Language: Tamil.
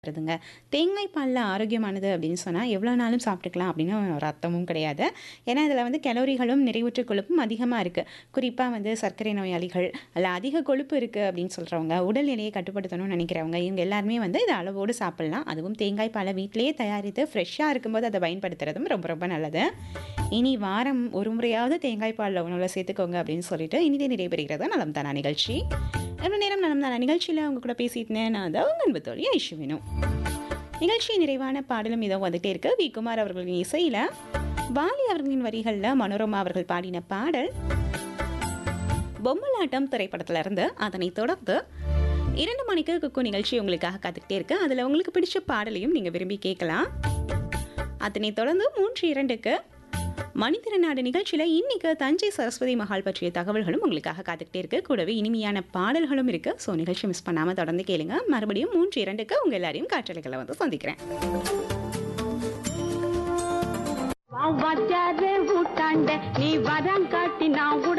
வருதுங்க. தேங்காய் பால்ல ஆரோக்கியமானது அப்படின்னு சொன்னா, எவ்வளோ நாளும் சாப்பிட்டுக்கலாம் அப்படின்னு ஒரு அர்த்தமும் கிடையாது. ஏன்னா, இதில வந்து கலோரிகளும், நிறைவுற்ற கொழுப்பும் அதிகமா இருக்கு. குறிப்பா வந்து சர்க்கரை நோயாளிகள், அல்ல அதிக கொழுப்பு இருக்கு அப்படின்னு சொல்றவங்க, உடல் எடையை கட்டுப்படுத்தணும்னு நினைக்கிறவங்க, இவங்க எல்லாருமே வந்து இத அளவோடு சாப்பிடலாம். அதுவும் தேங்காய் பால வீட்டிலேயே தயாரித்து ஃப்ரெஷ்ஷா இருக்கும்போது அத பயன்படுத்துறதும் ரொம்ப ரொம்ப நல்லது. இனி வாரம் ஒரு முறையாவது தேங்காய் பால்ல உணவுல சேர்த்துக்கோங்க அப்படின்னு சொல்லிட்டு, இனிதே நிறைவேறுகிறது நலம் தானா நிகழ்ச்சி. இவ்வளோ நேரம் நலம் தானா நிகழ்ச்சியில உங்க கூட பேசியிருந்தேன் நான் தான் உங்க அன்பு தோழி ஐஷுவினு. நிகழ்ச்சி நிறைவான பாடலும் இதோ வந்துட்டே இருக்கு. வி. குமார் அவர்களின் இசையில, வாலி அவர்களின் வரிகள்ல மனோரமா அவர்கள் பாடின பாடல் பொம்மலாட்டம் திரைப்படத்துல இருந்து. அதனைத் தொடர்ந்து 2 மணிக்கு குக்கு நிகழ்ச்சி உங்களுக்காக காத்துக்கிட்டே இருக்கு. அதில உங்களுக்கு பிடிச்ச பாடலையும் நீங்க விரும்பி கேட்கலாம். அதனைத் தொடர்ந்து 3:02க்கு மணித்திருநாடு நிகழ்ச்சியில இன்னைக்கு தஞ்சை சரஸ்வதி மஹால் பற்றிய தகவல்களும் உங்களுக்காக காத்துக்கிட்டே இருக்கு. கூடவே இனிமையான பாடல்களும் இருக்கு. ஸோ நிகழ்ச்சி மிஸ் பண்ணாம தொடர்ந்து கேளுங்க. மறுபடியும் 3:02க்கு உங்க எல்லாரையும் காற்றலைகள்ல வந்து சந்திக்கிறேன். வாத்தியாரே ஊட்டாண்ட நீ வரங்க